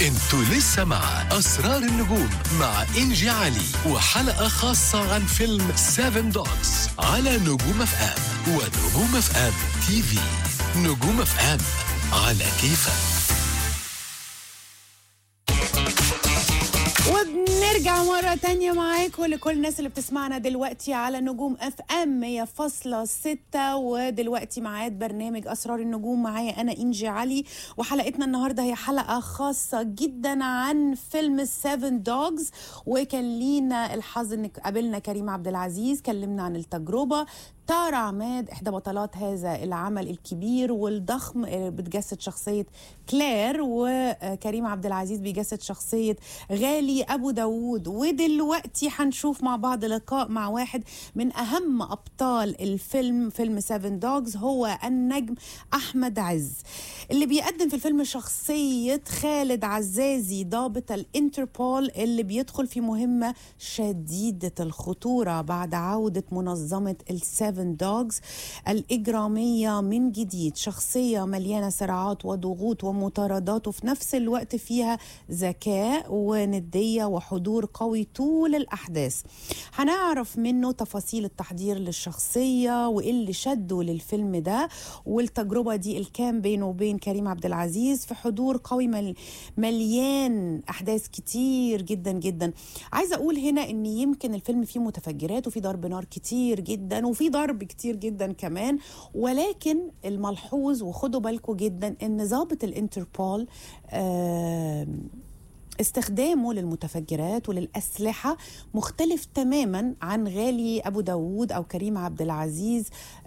انتوا لسه مع أسرار النجوم مع إنجي علي وحلقة خاصة عن فيلم 7 دوجز على نجوم اف ام ونجوم اف ام تي في نجوم اف ام على كيفك وبنرجع مرة تانية معاكم لكل الناس اللي بتسمعنا دلوقتي على نجوم اف ام 100.6 ودلوقتي معاد برنامج اسرار النجوم معايا انا انجي علي وحلقتنا النهارده هي حلقة خاصة جدا عن فيلم 7 دوجز وكان لينا الحظ ان قابلنا كريم عبد العزيز كلمنا عن التجربة تارا عماد احدى بطلات هذا العمل الكبير والضخم آه، بتجسد شخصيه كلير وكريم عبد العزيز بيجسد شخصيه غالي ابو داوود ودلوقتي هنشوف مع بعض لقاء مع واحد من اهم ابطال الفيلم فيلم 7 دوجز هو النجم احمد عز اللي بيقدم في الفيلم شخصيه خالد عزازي ضابط الانتربول اللي بيدخل في مهمه شديده الخطوره بعد عوده منظمه السيفن دوجز الإجرامية من جديد شخصية مليانة صراعات وضغوط ومطاردات وفي نفس الوقت فيها ذكاء وندية وحضور قوي طول الأحداث هنعرف منه تفاصيل التحضير للشخصية وإيه اللي شده للفيلم ده والتجربة دي الكام بينه وبين كريم عبد العزيز في حضور قوي مل مليان أحداث كتير جدا جدا عايزة أقول هنا إن يمكن الفيلم فيه متفجرات وفيه ضرب نار كتير جدا وفيه ضرب كتير جدا كمان ولكن الملحوظ وخدوا بالكم جدا ان ضابط الانتربول آم، استخدامه للمتفجرات وللأسلحة مختلف تماما عن غالي أبو داوود أو كريم عبد العزيز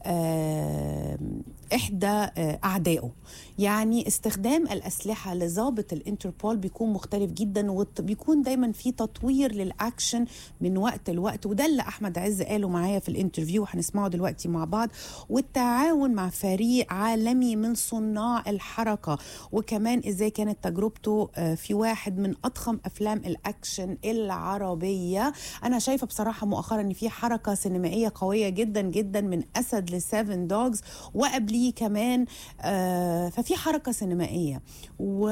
آم، إحدى آه، أعدائه يعني استخدام الأسلحة لضابط الانتربول بيكون مختلف جدا وبيكون دايما في تطوير للأكشن من وقت لوقت وده اللي أحمد عز قاله معايا في الانترفيو وهنسمعه دلوقتي مع بعض والتعاون مع فريق عالمي من صناع الحركة وكمان إزاي كانت تجربته آه، في واحد من أضخم أفلام الأكشن العربية أنا شايفة بصراحة مؤخرا إن في حركة سينمائية قوية جدا جدا من أسد لسيفن دوجز وقبليه كمان آه، ففي حركة سينمائية و...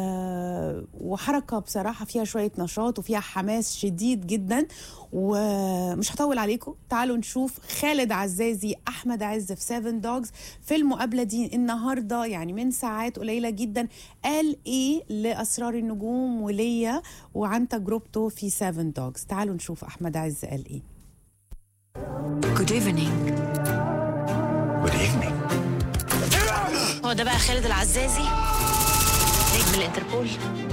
وحركة بصراحة فيها شوية نشاط وفيها حماس شديد جدا ومش هطول عليكم تعالوا نشوف خالد عزازي أحمد عز في 7 دوجز في المقابلة دي النهاردة يعني من ساعات قليلة جدا قال إيه لأسرار النجوم وليا وعن تجربته في 7 دوجز تعالوا نشوف أحمد عز قال إيه Good evening Good evening هو ده بقى خالد العزازي نجم الانتربول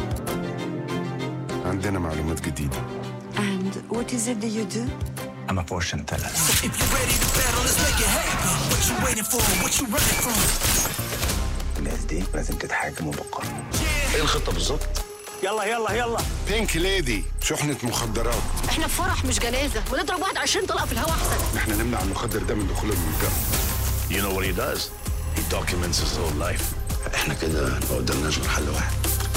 عندنا معلومات جديدة And what is it that you do? I'm a fortune teller. If you're ready to battle, let's make it happen. What you waiting for? What you running from? الناس دي لازم تتحاكم وبالقانون ايه الخطة بالظبط؟ يلا يلا يلا بينك ليدي شحنة مخدرات احنا في فرح مش جنازه ونضرب واحد 20 طلقه في الهواء احسن احنا نمنع المخدر ده من دخول المنطقة You know what he does? He documents his whole life احنا كده ما قدامناش غير حل واحد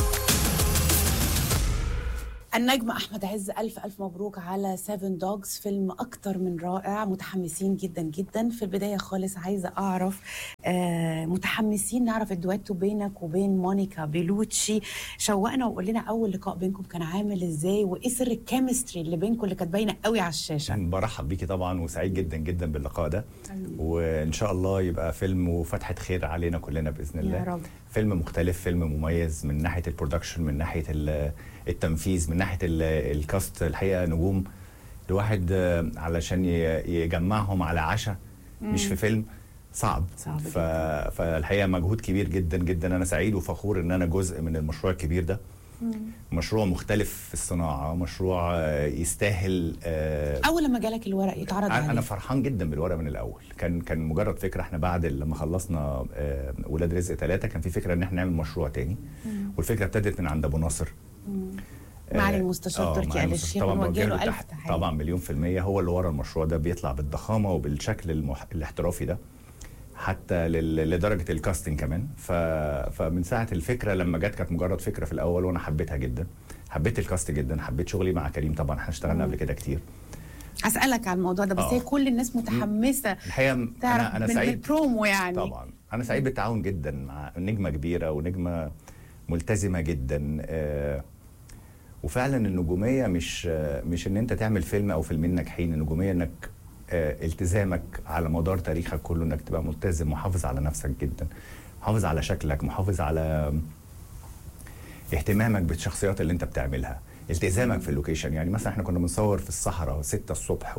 النجم احمد عز الف الف مبروك على 7 دوجز فيلم اكتر من رائع متحمسين جدا جدا في البدايه خالص عايزه اعرف آه متحمسين نعرف الدويتو بينك وبين مونيكا بيلوتشي شوقنا وقول لنا اول لقاء بينكم كان عامل ازاي وايه سر الكيمستري اللي بينكم اللي كانت باينه قوي على الشاشه برحب بيكي طبعا وسعيد جدا جدا باللقاء ده وان شاء الله يبقى فيلم وفتحه خير علينا كلنا باذن الله يا رب. فيلم مختلف فيلم مميز من ناحيه البرودكشن من ناحيه ال- التنفيذ من ناحيه ال- الكاست الحقيقه نجوم الواحد آه، علشان ي- يجمعهم على عشاء مش في فيلم صعب, صعب ف... فالحقيقه مجهود كبير جدا جدا انا سعيد وفخور ان انا جزء من المشروع الكبير ده مشروع مختلف في الصناعه مشروع آه، يستاهل آه، اول لما جالك الورق يتعرض انا عليك أنا فرحان جدا بالورق من الاول كان كان مجرد فكره احنا بعد لما خلصنا آه، ولاد رزق ثلاثة كان في فكره ان احنا نعمل مشروع تاني والفكره ابتدت من عند ابو ناصر معالي آه، المستشار آه، تركي معالي آل المستشار. الشيخ طبعا ونوجه بوجه له له الف تحت- تحيه طبعا مليون في المية هو اللي ورا المشروع ده بيطلع بالضخامة وبالشكل المح... الاحترافي ده حتى لل... لدرجة الكاستنج كمان ف... فمن ساعة الفكرة لما جت كانت مجرد فكرة في الأول وأنا حبيتها جدا حبيت الكاست جدا حبيت شغلي مع كريم طبعا احنا اشتغلنا قبل كده كتير اسالك على الموضوع ده بس آه. هي كل الناس متحمسه الحقيقة تعرف أنا أنا من سعيد البرومو يعني طبعا انا سعيد بالتعاون جدا مع نجمه كبيره ونجمه ملتزمه جدا آه، وفعلا النجوميه مش آه، مش ان انت تعمل فيلم او فيلمين ناجحين النجوميه انك آه، التزامك على مدار تاريخك كله انك تبقى ملتزم محافظ على نفسك جدا محافظ على شكلك محافظ على اهتمامك بالشخصيات اللي انت بتعملها التزامك في اللوكيشن يعني مثلا احنا كنا بنصور في الصحراء 6 الصبح و...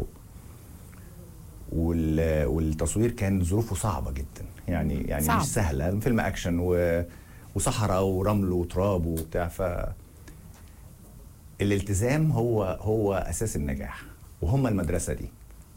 وال... والتصوير كان ظروفه صعبه جدا يعني يعني صعب. مش سهله فيلم اكشن و... وصحراء ورمل وتراب وبتاع ف الالتزام هو هو اساس النجاح وهم المدرسه دي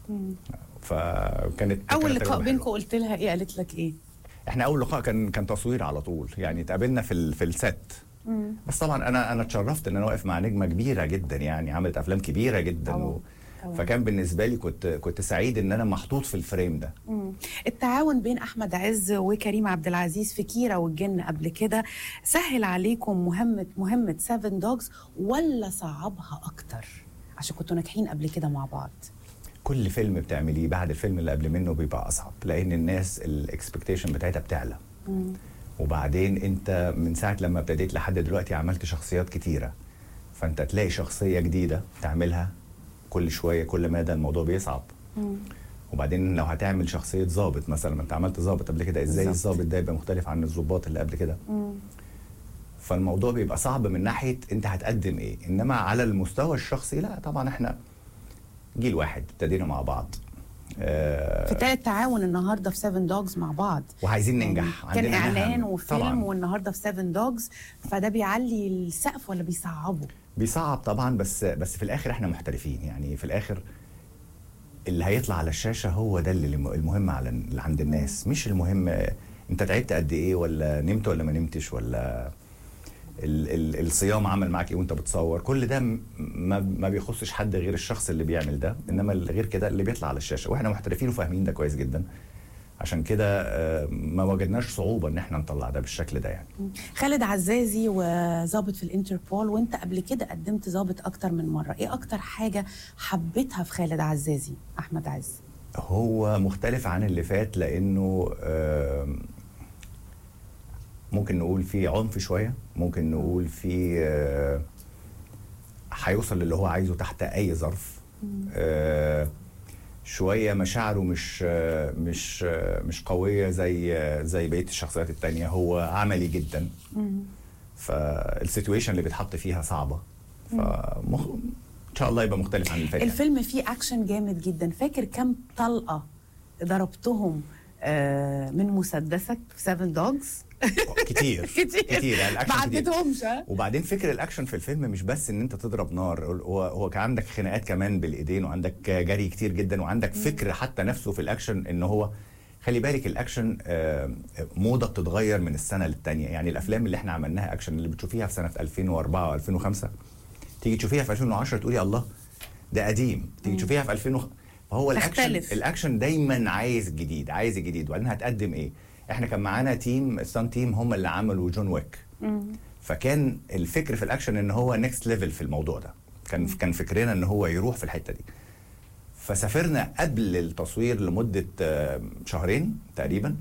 فكانت اول كانت لقاء تجربة بينكم حلوة. قلت لها ايه قالت لك ايه احنا اول لقاء كان كان تصوير على طول يعني اتقابلنا في ال... في الست بس طبعا انا انا اتشرفت ان انا واقف مع نجمه كبيره جدا يعني عملت افلام كبيره جدا طبعاً. و... طبعاً. فكان بالنسبه لي كنت كنت سعيد ان انا محطوط في الفريم ده مم. التعاون بين احمد عز وكريم عبد العزيز في كيرة والجن قبل كده سهل عليكم مهمه مهمه 7 دوجز ولا صعبها اكتر عشان كنتوا ناجحين قبل كده مع بعض كل فيلم بتعمليه بعد الفيلم اللي قبل منه بيبقى اصعب لان الناس الاكسبكتيشن بتاعتها بتعلى وبعدين انت من ساعه لما ابتديت لحد دلوقتي عملت شخصيات كتيره فانت تلاقي شخصيه جديده تعملها كل شويه كل مدى الموضوع بيصعب وبعدين لو هتعمل شخصيه ظابط مثلا ما انت عملت ظابط قبل كده ازاي بالظبط. الظابط ده يبقى مختلف عن الظباط اللي قبل كده فالموضوع بيبقى صعب من ناحيه انت هتقدم ايه انما على المستوى الشخصي لا طبعا احنا جيل واحد ابتدينا مع بعض آه، في تالت تعاون النهارده في 7 دوجز مع بعض وعايزين ننجح كان عندنا اعلان نهم. وفيلم طبعاً. والنهارده في 7 دوجز فده بيعلي السقف ولا بيصعبه بيصعب طبعا بس بس في الاخر احنا محترفين يعني في الاخر اللي هيطلع على الشاشه هو ده اللي الم- المهم على اللي عند الناس مش المهم آه، انت تعبت قد ايه ولا نمت ولا ما نمتش ولا ال ال الصيام عمل معاك ايه وانت بتصور كل ده م- ما, ما بيخصش حد غير الشخص اللي بيعمل ده انما اللي غير كده اللي بيطلع على الشاشه واحنا محترفين وفاهمين ده كويس جدا عشان كده آه، ما وجدناش صعوبه ان احنا نطلع ده بالشكل ده يعني خالد عزازي وظابط في الانتربول وانت قبل كده قدمت ظابط اكتر من مره ايه اكتر حاجه حبيتها في خالد عزازي احمد عز هو مختلف عن اللي فات لانه آم، ممكن نقول فيه عنف شويه ممكن نقول فيه آه، هيوصل للي هو عايزه تحت اي ظرف آه، شويه مشاعره مش آه، مش آه، مش قويه زي آه، زي بقيه الشخصيات التانية هو عملي جدا فالسيتويشن اللي بيتحط فيها صعبه فمخ... ان شاء الله يبقى مختلف عن اللي فات يعني. الفيلم فيه اكشن جامد جدا فاكر كم طلقه ضربتهم آه، من مسدسك في 7 دوجز كتير كتير كتير يعني الأكشن ما كتير. عدتهمش ها؟ وبعدين فكر الاكشن في الفيلم مش بس ان انت تضرب نار هو هو كان عندك خناقات كمان بالايدين وعندك جري كتير جدا وعندك فكر حتى نفسه في الاكشن ان هو خلي بالك الاكشن آه، موضه بتتغير من السنه للتانيه يعني الافلام اللي احنا عملناها اكشن اللي بتشوفيها في سنه 2004 و2005 تيجي تشوفيها في 2010 تقولي الله ده قديم تيجي تشوفيها في 2000 فهو الاكشن تختلف. الاكشن دايما عايز جديد عايز جديد وبعدين هتقدم ايه احنا كان معانا تيم ستان تيم هم اللي عملوا جون ويك فكان الفكر في الاكشن ان هو نيكست ليفل في الموضوع ده كان كان فكرنا ان هو يروح في الحته دي فسافرنا قبل التصوير لمده آه، شهرين تقريبا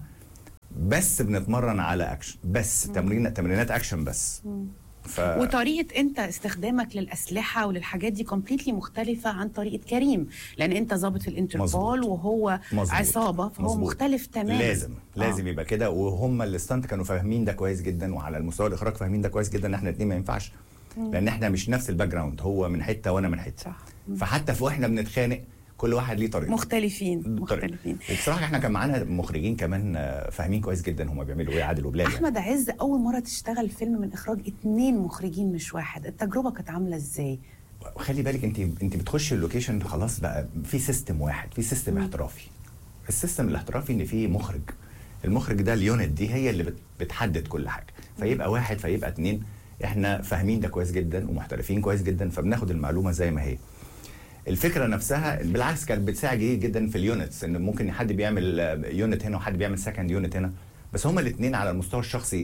بس بنتمرن على اكشن بس تمرين تمرينات اكشن بس ف... وطريقه انت استخدامك للاسلحه وللحاجات دي كومبليتلي مختلفه عن طريقه كريم لان انت ظابط في الانتربول مظبوط. وهو مظبوط. عصابه فهو مظبوط. مختلف تماما لازم لازم يبقى كده وهم الستانت كانوا فاهمين ده كويس جدا وعلى المستوى الاخراج فاهمين ده كويس جدا ان احنا الاثنين ما ينفعش لان احنا مش نفس الباك جراوند هو من حته وانا من حته صح. فحتى في واحنا بنتخانق كل واحد ليه طريقه مختلفين طريقة. مختلفين وبصراحه احنا كان معانا مخرجين كمان آه، فاهمين كويس جدا هم بيعملوا ايه عادل وبلال يعني. احمد عز اول مره تشتغل فيلم من اخراج اتنين مخرجين مش واحد التجربه كانت عامله ازاي خلي بالك انت انت بتخشي اللوكيشن خلاص بقى في سيستم واحد في سيستم احترافي السيستم الاحترافي ان في مخرج المخرج ده اليونت دي هي اللي بت- بتحدد كل حاجه فيبقى واحد فيبقى اتنين احنا فاهمين ده كويس جدا ومحترفين كويس جدا فبناخد المعلومه زي ما هي الفكره نفسها بالعكس كانت بتساعد جدا جدا في اليونتس ان ممكن حد بيعمل يونت هنا وحد بيعمل سكند يونت هنا بس هما الاثنين على المستوى الشخصي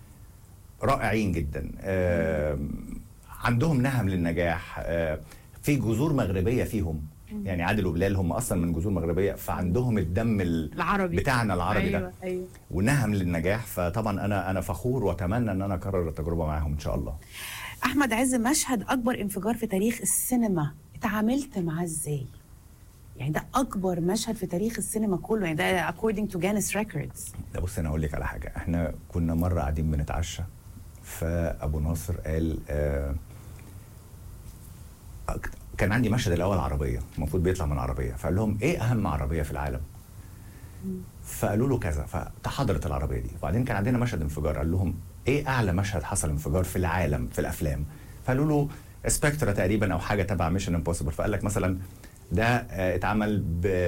رائعين جدا آم، عندهم نهم للنجاح آه، في جذور مغربيه فيهم يعني عادل وبلال هم اصلا من جذور مغربيه فعندهم الدم ال- العربي بتاعنا العربي ايوه ده ايوه ونهم للنجاح فطبعا انا انا فخور واتمنى ان انا اكرر التجربه معاهم ان شاء الله احمد عز مشهد اكبر انفجار في تاريخ السينما اتعاملت معاه ازاي يعني ده اكبر مشهد في تاريخ السينما كله يعني ده according to Guinness Records ده بص انا اقول لك على حاجه احنا كنا مره قاعدين بنتعشى فابو ناصر قال آه أك- كان عندي مشهد الاول عربيه المفروض بيطلع من عربيه فقال لهم ايه اهم عربيه في العالم فقالوا له كذا فتحضرت العربيه دي وبعدين كان عندنا مشهد انفجار قال لهم ايه اعلى مشهد حصل انفجار في العالم في الافلام فقالوا له سبكترا تقريبا او حاجه تبع ميشن امبوسيبل فقال لك مثلا ده آه، اتعمل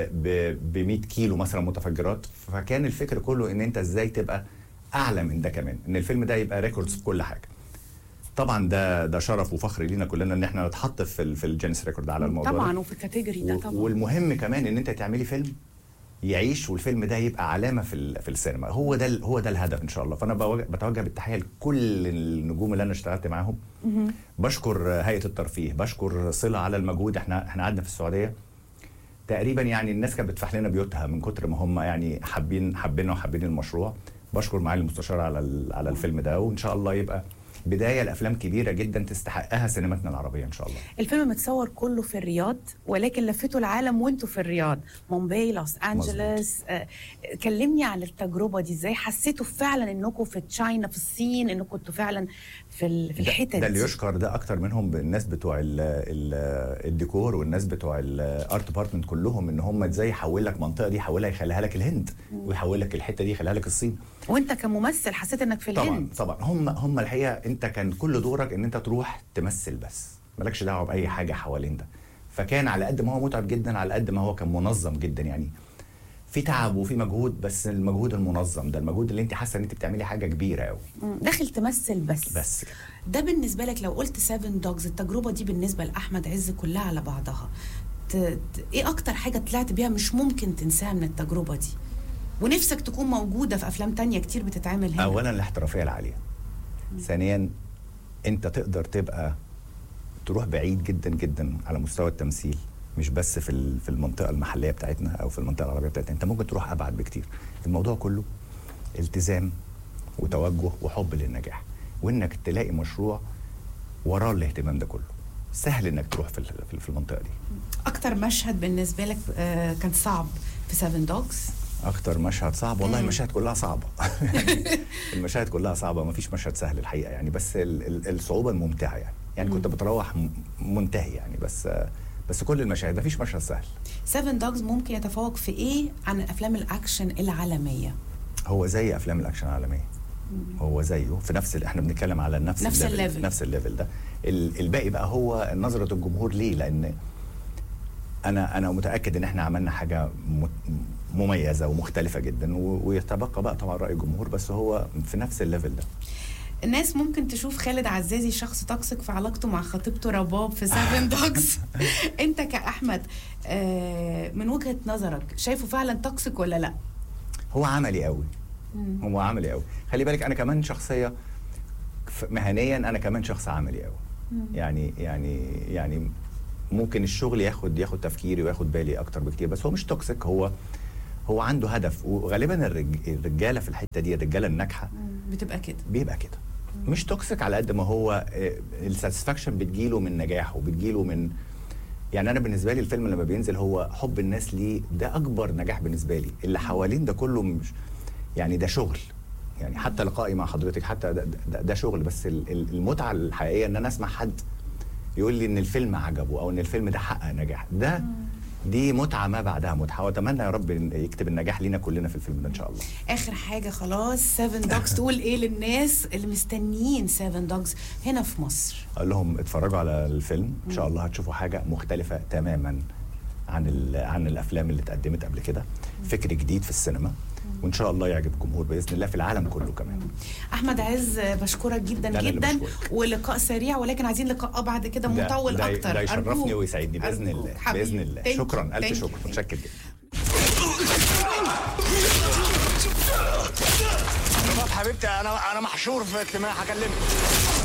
ب 100 كيلو مثلا متفجرات فكان الفكر كله ان انت ازاي تبقى اعلى من ده كمان ان الفيلم ده يبقى ريكوردز في كل حاجه طبعا ده ده شرف وفخر لينا كلنا ان احنا نتحط في ال- في الجينيس ريكورد على الموضوع ده. طبعا وفي الكاتيجوري ده و- طبعا والمهم كمان ان انت تعملي فيلم يعيش والفيلم ده يبقى علامه في ال- في السينما هو ده ال- هو ده الهدف ان شاء الله فانا بوجه- بتوجه بالتحيه لكل النجوم اللي انا اشتغلت معاهم بشكر هيئه الترفيه بشكر صله على المجهود احنا احنا قعدنا في السعوديه تقريبا يعني الناس كانت بتفتح لنا بيوتها من كتر ما هم يعني حابين حابيننا وحابين المشروع بشكر معالي المستشار على ال- على الفيلم ده وان شاء الله يبقى بدايه لافلام كبيره جدا تستحقها سينماتنا العربيه ان شاء الله الفيلم متصور كله في الرياض ولكن لفيتوا العالم وانتوا في الرياض مومباي لوس انجلوس آه كلمني عن التجربه دي ازاي حسيتوا فعلا انكم في تشاينا في الصين انكم كنتوا فعلا في ال- في ده- الحتت ده اللي دي. يشكر ده اكتر منهم الناس بتوع ال ال الديكور والناس بتوع الارت ديبارتمنت كلهم ان هم ازاي يحول لك منطقه دي يحولها يخليها لك الهند ويحول لك الحته دي يخليها لك الصين وانت كممثل حسيت انك في طبعا الهند طبعا هم هم الحقيقه انت كان كل دورك ان انت تروح تمثل بس مالكش دعوه باي حاجه حوالين ده فكان على قد ما هو متعب جدا على قد ما هو كان منظم جدا يعني في تعب وفي مجهود بس المجهود المنظم ده المجهود اللي انت حاسه ان انت بتعملي حاجه كبيره قوي مم. داخل تمثل بس بس كده ده بالنسبه لك لو قلت 7 دوجز التجربه دي بالنسبه لاحمد عز كلها على بعضها ت... ت... ايه اكتر حاجه طلعت بيها مش ممكن تنساها من التجربه دي ونفسك تكون موجوده في افلام تانية كتير بتتعمل هنا اولا الاحترافيه العاليه ثانيا انت تقدر تبقى تروح بعيد جدا جدا على مستوى التمثيل مش بس في ال- في المنطقه المحليه بتاعتنا او في المنطقه العربيه بتاعتنا انت ممكن تروح ابعد بكتير الموضوع كله التزام وتوجه وحب للنجاح وانك تلاقي مشروع وراه الاهتمام ده كله سهل انك تروح في ال- في- في المنطقه دي اكتر مشهد بالنسبه لك آه كان صعب في 7 دوجز اكتر مشهد صعب والله المشاهد كلها صعبه يعني المشاهد كلها صعبه ما فيش مشهد سهل الحقيقه يعني بس ال- ال- الصعوبه الممتعه يعني يعني كنت بتروح م- منتهي يعني بس بس كل المشاهد ما فيش مشهد سهل 7 دوجز ممكن يتفوق في ايه عن افلام الاكشن العالميه هو زي افلام الاكشن العالميه هو زيه في نفس ال- احنا بنتكلم على نفس نفس الليفل الليفل. نفس الليفل ده ال- الباقي بقى هو نظره الجمهور ليه لان انا انا متاكد ان احنا عملنا حاجه م- مميزه ومختلفه جدا و- ويتبقى بقى طبعا راي الجمهور بس هو في نفس الليفل ده الناس ممكن تشوف خالد عزازي شخص توكسيك في علاقته مع خطيبته رباب في 7 دوجز انت كاحمد آه، من وجهه نظرك شايفه فعلا توكسيك ولا لا هو عملي قوي هو عملي قوي خلي بالك انا كمان شخصيه ف- مهنيا انا كمان شخص عملي قوي يعني يعني يعني ممكن الشغل ياخد ياخد تفكيري وياخد بالي اكتر بكتير بس هو مش توكسيك هو هو عنده هدف وغالبا الرج- الرجاله في الحته دي الرجاله الناجحه بتبقى كده بيبقى كده مش توكسيك على قد ما هو الساتسفاكشن بتجيله من نجاحه بتجيله من يعني انا بالنسبه لي الفيلم لما بينزل هو حب الناس ليه ده اكبر نجاح بالنسبه لي اللي حوالين ده كله مش يعني ده شغل يعني حتى لقائي مع حضرتك حتى ده, ده, ده شغل بس ال- ال- المتعه الحقيقيه ان انا اسمع حد يقول لي ان الفيلم عجبه او ان الفيلم ده حقق نجاح ده دي متعه ما بعدها متعه واتمنى يا رب إن يكتب النجاح لينا كلنا في الفيلم ده ان شاء الله اخر حاجه خلاص 7 دوجز تقول ايه للناس اللي مستنيين 7 دوجز هنا في مصر اقول لهم اتفرجوا على الفيلم ان شاء الله هتشوفوا حاجه مختلفه تماما عن ال- عن الافلام اللي اتقدمت قبل كده فكر جديد في السينما وان شاء الله يعجب الجمهور باذن الله في العالم كله كمان احمد عز بشكرك جدا ده أنا اللي جدا بشكرك. ولقاء سريع ولكن عايزين لقاء بعد كده ده- مطول ده, اكتر ده يشرفني أرجوك. ويسعدني باذن أرجوك. الله حبيبي. باذن الله Thank you. شكرا Thank الف you. شكر متشكر جدا رباب حبيبتي انا انا محشور في اجتماع هكلمك